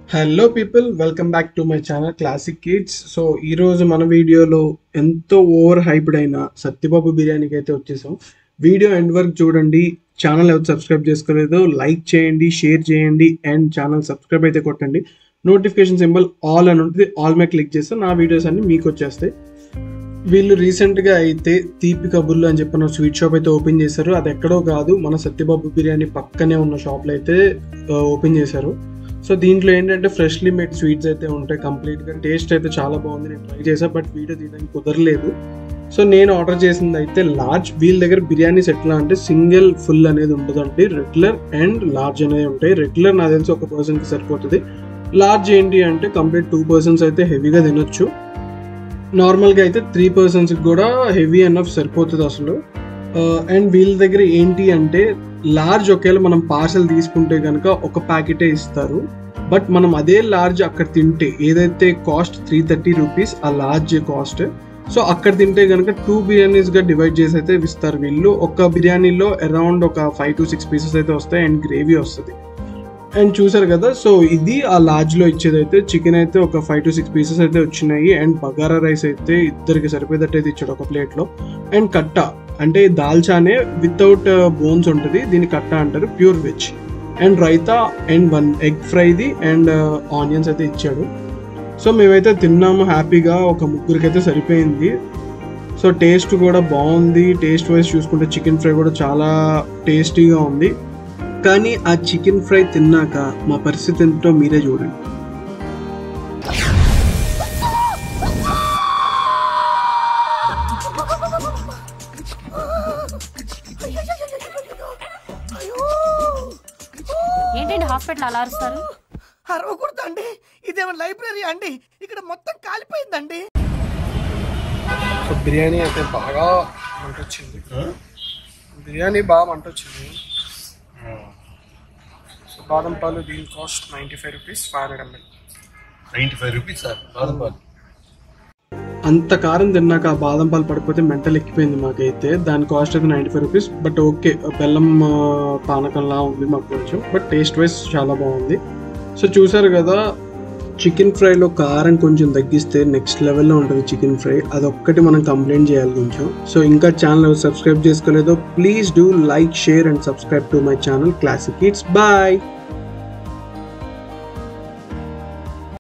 hello people welcome back to my channel classic kids so ఈరోజు మన వీడియోలో ఎంతో ఓవర్ హైప్డ్ అయిన సత్యబాబు బిర్యానీకి అయితే వచ్చేసాం వీడియో ఎండ్ వరకు చూడండి ఛానల్ ఎవరు సబ్స్క్రైబ్ చేసుకోలేదు లైక్ చేయండి షేర్ చేయండి అండ్ ఛానల్ సబ్స్క్రైబ్ అయితే కొట్టండి నోటిఫికేషన్ సింబల్ ఆల్ అని ఉంటుంది ఆల్ మీద క్లిక్ చేస్తే నా వీడియోస్ అన్ని మీకు వచ్చేస్తాయి వీళ్ళు రీసెంట్గా అయితే తీపి కబుర్లు అని చెప్పిన స్వీట్ షాప్ అయితే ఓపెన్ చేశారు అది ఎక్కడో కాదు మన సత్యబాబు బిర్యానీ పక్కనే ఉన్న షాప్లో అయితే ఓపెన్ చేశారు సో దీంట్లో ఏంటంటే ఫ్రెష్లీ మేడ్ స్వీట్స్ అయితే ఉంటాయి కంప్లీట్గా టేస్ట్ అయితే చాలా బాగుంది నేను ట్రై చేశాను బట్ వీడియో తీయడానికి కుదరలేదు సో నేను ఆర్డర్ చేసింది అయితే లార్జ్ వీళ్ళ దగ్గర బిర్యానీస్ ఎట్లా అంటే సింగిల్ ఫుల్ అనేది ఉంటుందండి రెగ్యులర్ అండ్ లార్జ్ అనేది ఉంటాయి రెగ్యులర్ నాకు తెలిసి ఒక పర్సన్కి సరిపోతుంది లార్జ్ ఏంటి అంటే కంప్లీట్ టూ పర్సన్స్ అయితే హెవీగా తినొచ్చు నార్మల్గా అయితే త్రీ పర్సన్స్కి కూడా హెవీ ఎనఫ్ సరిపోతుంది అసలు అండ్ వీళ్ళ దగ్గర ఏంటి అంటే లార్జ్ ఒకవేళ మనం పార్సల్ తీసుకుంటే కనుక ఒక ప్యాకెటే ఇస్తారు బట్ మనం అదే లార్జ్ అక్కడ తింటే ఏదైతే కాస్ట్ త్రీ థర్టీ రూపీస్ ఆ లార్జ్ కాస్ట్ సో అక్కడ తింటే కనుక టూ బిర్యానీస్గా డివైడ్ చేసి అయితే ఇస్తారు వీళ్ళు ఒక బిర్యానీలో అరౌండ్ ఒక ఫైవ్ టు సిక్స్ పీసెస్ అయితే వస్తాయి అండ్ గ్రేవీ వస్తుంది అండ్ చూసారు కదా సో ఇది ఆ లార్జ్లో ఇచ్చేది అయితే చికెన్ అయితే ఒక ఫైవ్ టు సిక్స్ పీసెస్ అయితే వచ్చినాయి అండ్ బగారా రైస్ అయితే ఇద్దరికి సరిపోయేటట్టు అయితే ఇచ్చాడు ఒక ప్లేట్లో అండ్ కట్ట అంటే దాల్చానే వితౌట్ బోన్స్ ఉంటుంది దీన్ని కట్ట అంటారు pure veg and raita and one egg ఫ్రైది అండ్ ఆనియన్స్ అయితే ఇచ్చాడు సో మేమైతే తిన్నాము హ్యాపీగా ఒక ముగ్గురికి అయితే సరిపోయింది సో టేస్ట్ కూడా బాగుంది టేస్ట్ వైజ్ చూసుకుంటే చికెన్ ఫ్రై కూడా చాలా టేస్టీగా ఉంది కానీ ఆ చికెన్ ఫ్రై తిన్నాక మా పరిస్థితి ఏంటో మీరే చూడండి ఏంటండి హాస్పిటల్ అలా అరుస్తారు అరవకూడదు అండి ఇదేమైనా లైబ్రరీ అండి ఇక్కడ మొత్తం కాలిపోయిందండి సో బిర్యానీ అయితే బాగా మంట వచ్చింది బిర్యానీ బాగా మంట వచ్చింది సో బాదం పాలు దీని cost ninety five rupees five hundred ML ninety five rupees sir బాదం పాలు అంత కారం తిన్నాక ఆ బాదం పాలు పడిపోతే మెంటల్ ఎక్కిపోయింది మాకైతే దాని కాస్ట్ అయితే ninety five rupees but okay బెల్లం ఆ, పానకంలా ఉంది మాకు కొంచెం బట్ టేస్ట్ వైజ్ చాలా బాగుంది సో చూసారు కదా చికెన్ ఫ్రైలో కారం కొంచెం తగ్గిస్తే నెక్స్ట్ లెవెల్లో ఉంటుంది చికెన్ ఫ్రై అదొక్కటి మనం కంప్లైంట్ చేయాలి కొంచెం సో ఇంకా ఛానల్ సబ్స్క్రైబ్ చేసుకోలేదో please do like share and subscribe to my channel classic kids bye